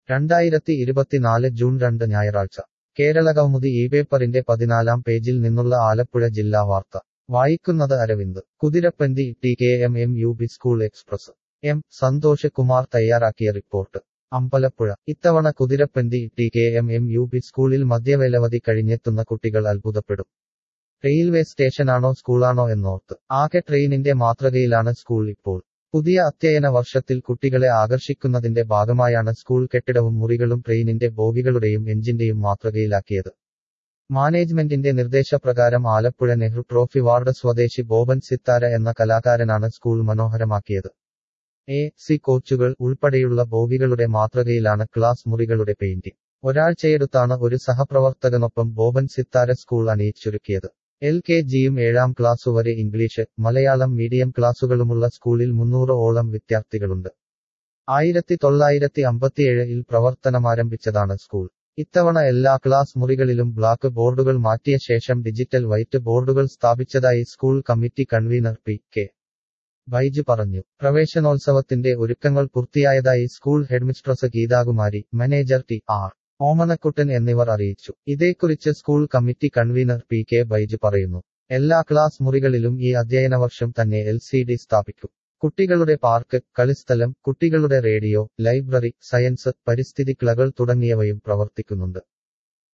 രണ്ടായിരത്തി ഇരുപത്തിനാല് ജൂൺ രണ്ട് ഞായറാഴ്ച കേരളകൗമുദി ഈ പേപ്പറിന്റെ പതിനാലാം പേജിൽ നിന്നുള്ള ആലപ്പുഴ ജില്ലാ വാർത്ത വായിക്കുന്നത് Aravind Kuthirappanthi T K M M U B school express M Santhosh Kumar തയ്യാറാക്കിയ റിപ്പോർട്ട് അമ്പലപ്പുഴ ഇത്തവണ Kuthirappanthi T K M M U B സ്കൂളിൽ മധ്യവേലവധി കഴിഞ്ഞെത്തുന്ന കുട്ടികൾ അത്ഭുതപ്പെടും റെയിൽവേ സ്റ്റേഷനാണോ സ്കൂളാണോ എന്നോർത്ത് ആകെ ട്രെയിനിന്റെ മാതൃകയിലാണ് സ്കൂൾ ഇപ്പോൾ പുതിയ അധ്യയന വർഷത്തിൽ കുട്ടികളെ ആകർഷിക്കുന്നതിന്റെ ഭാഗമായാണ് സ്കൂൾ കെട്ടിടവും മുറികളും ട്രെയിനിന്റെ ബോഗികളുടെയും എഞ്ചിന്റെയും മാതൃകയിലാക്കിയത് മാനേജ്മെന്റിന്റെ നിർദ്ദേശപ്രകാരം ആലപ്പുഴ നെഹ്റു ട്രോഫി വാർഡ് സ്വദേശി ബോബൻ സിത്താര എന്ന കലാകാരനാണ് സ്കൂൾ മനോഹരമാക്കിയത് എ സി കോച്ചുകൾ ഉൾപ്പെടെയുള്ള ബോഗികളുടെ മാതൃകയിലാണ് ക്ലാസ് മുറികളുടെ പെയിന്റിംഗ് ഒരാഴ്ചയെടുത്താണ് ഒരു സഹപ്രവർത്തകനൊപ്പം ബോബൻ സിത്താര സ്കൂൾ അണിയിച്ചൊരുക്കിയത് എൽ കെ ജിയും ഏഴാം ക്ലാസ്സു വരെ ഇംഗ്ലീഷ് മലയാളം മീഡിയം ക്ലാസുകളുമുള്ള സ്കൂളിൽ മുന്നൂറ് ഓളം വിദ്യാർത്ഥികളുണ്ട് ആയിരത്തി തൊള്ളായിരത്തി അമ്പത്തിയേഴിൽ പ്രവർത്തനമാരംഭിച്ചതാണ് സ്കൂൾ ഇത്തവണ എല്ലാ ക്ലാസ് മുറികളിലും ബ്ലാക്ക് ബോർഡുകൾ മാറ്റിയ ശേഷം ഡിജിറ്റൽ വൈറ്റ് ബോർഡുകൾ സ്ഥാപിച്ചതായി school committee convener P K Baiju പറഞ്ഞു പ്രവേശനോത്സവത്തിന്റെ ഒരുക്കങ്ങൾ പൂർത്തിയായതായി school headmistress Geethakumari manager T R Omanakuttan എന്നിവർ അറിയിച്ചു ഇതേക്കുറിച്ച് school committee convener P K Baiju പറയുന്നു എല്ലാ ക്ലാസ് മുറികളിലും ഈ അധ്യയന വർഷം തന്നെ എൽ സി ഡി സ്ഥാപിക്കും കുട്ടികളുടെ പാർക്ക് കളിസ്ഥലം കുട്ടികളുടെ റേഡിയോ ലൈബ്രറി സയൻസ് പരിസ്ഥിതി ക്ലകൾ തുടങ്ങിയവയും പ്രവർത്തിക്കുന്നുണ്ട്